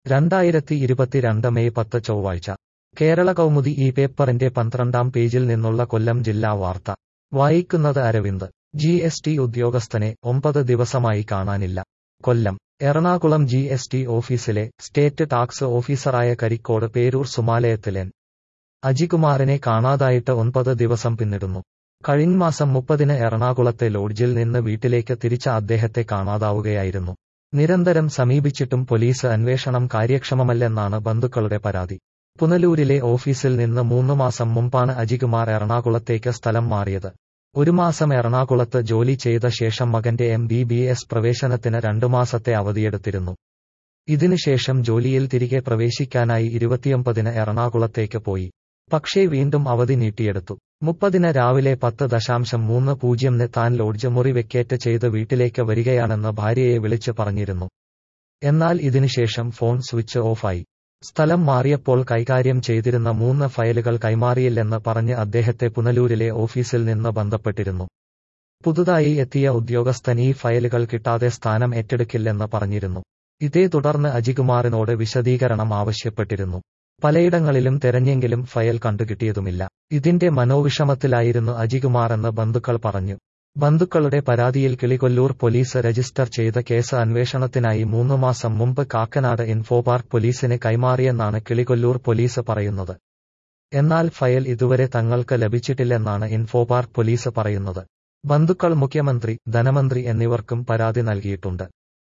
രണ്ടായിരത്തി ഇരുപത്തിരണ്ട് മെയ് പത്ത് ചൊവ്വാഴ്ച കേരള കൗമുദി ഈ പേപ്പറിന്റെ പന്ത്രണ്ടാം പേജിൽ നിന്നുള്ള കൊല്ലം ജില്ലാ വാർത്ത വായിക്കുന്നത് അരവിന്ദ് ജി എസ് ടി ഉദ്യോഗസ്ഥനെ ഒമ്പത് ദിവസമായി കാണാനില്ല Kollam Ernakulam G S T ഓഫീസിലെ സ്റ്റേറ്റ് ടാക്സ് ഓഫീസറായ കരിക്കോട് പേരൂർ സുമാലയത്തിലെൻ അജികുമാറിനെ കാണാതായിട്ട് ഒൻപത് ദിവസം പിന്നിടുന്നു കഴിഞ്ഞമാസം മുപ്പതിന് എറണാകുളത്തെ ലോഡ്ജിൽ നിന്ന് വീട്ടിലേക്ക് തിരിച്ച അദ്ദേഹത്തെ കാണാതാവുകയായിരുന്നു നിരന്തരം സമീപിച്ചിട്ടും പോലീസ് അന്വേഷണം കാര്യക്ഷമമല്ലെന്നാണ് ബന്ധുക്കളുടെ പരാതി പുനലൂരിലെ ഓഫീസിൽ നിന്ന് മൂന്ന് മാസം മുമ്പാണ് അജികുമാർ എറണാകുളത്തേക്ക് സ്ഥലം മാറിയത് ഒരു മാസം എറണാകുളത്ത് ജോലി ചെയ്ത ശേഷം മകന്റെ എം ബി ബി എസ് പ്രവേശനത്തിന് രണ്ടു മാസത്തെ അവധിയെടുത്തിരുന്നു ഇതിനുശേഷം ജോലിയിൽ തിരികെ പ്രവേശിക്കാനായി ഇരുപത്തിയൊമ്പതിന് എറണാകുളത്തേക്ക് പോയി പക്ഷേ വീണ്ടും അവധി നീട്ടിയെടുത്തു മുപ്പതിന് രാവിലെ പത്ത് ദശാംശം മൂന്ന് പൂജ്യംന് താൻ ലോഡ്ജ് മുറി വെക്കേറ്റ് ചെയ്ത് വീട്ടിലേക്ക് വരികയാണെന്ന് ഭാര്യയെ വിളിച്ച് പറഞ്ഞിരുന്നു എന്നാൽ ഇതിനുശേഷം ഫോൺ സ്വിച്ച് ഓഫായി സ്ഥലം മാറിയപ്പോൾ കൈകാര്യം ചെയ്തിരുന്ന മൂന്ന് ഫയലുകൾ കൈമാറിയില്ലെന്ന് പറഞ്ഞ് അദ്ദേഹത്തെ പുനലൂരിലെ ഓഫീസിൽ നിന്ന് ബന്ധപ്പെട്ടിരുന്നു പുതുതായി എത്തിയ ഉദ്യോഗസ്ഥൻ ഈ ഫയലുകൾ കിട്ടാതെ സ്ഥാനം ഏറ്റെടുക്കില്ലെന്ന് പറഞ്ഞിരുന്നു ഇതേ തുടർന്ന് അജികുമാറിനോട് വിശദീകരണം ആവശ്യപ്പെട്ടിരുന്നു പലയിടങ്ങളിലും തെരഞ്ഞെങ്കിലും ഫയൽ കണ്ടുകിട്ടിയതുമില്ല ഇതിന്റെ മനോവിഷമത്തിലായിരുന്നു അജികുമാറെന്ന് ബന്ധുക്കൾ പറഞ്ഞു ബന്ധുക്കളുടെ പരാതിയിൽ കിളികൊല്ലൂർ പോലീസ് രജിസ്റ്റർ ചെയ്ത കേസ് അന്വേഷണത്തിനായി മൂന്നു മാസം മുമ്പ് കാക്കനാട് ഇൻഫോപാർക്ക് പോലീസിന് കൈമാറിയെന്നാണ് കിളികൊല്ലൂർ പോലീസ് പറയുന്നത് എന്നാൽ ഫയൽ ഇതുവരെ തങ്ങൾക്ക് ലഭിച്ചിട്ടില്ലെന്നാണ് ഇൻഫോപാർക്ക് പോലീസ് പറയുന്നത് ബന്ധുക്കൾ മുഖ്യമന്ത്രി ധനമന്ത്രി എന്നിവർക്കും പരാതി നൽകിയിട്ടുണ്ട്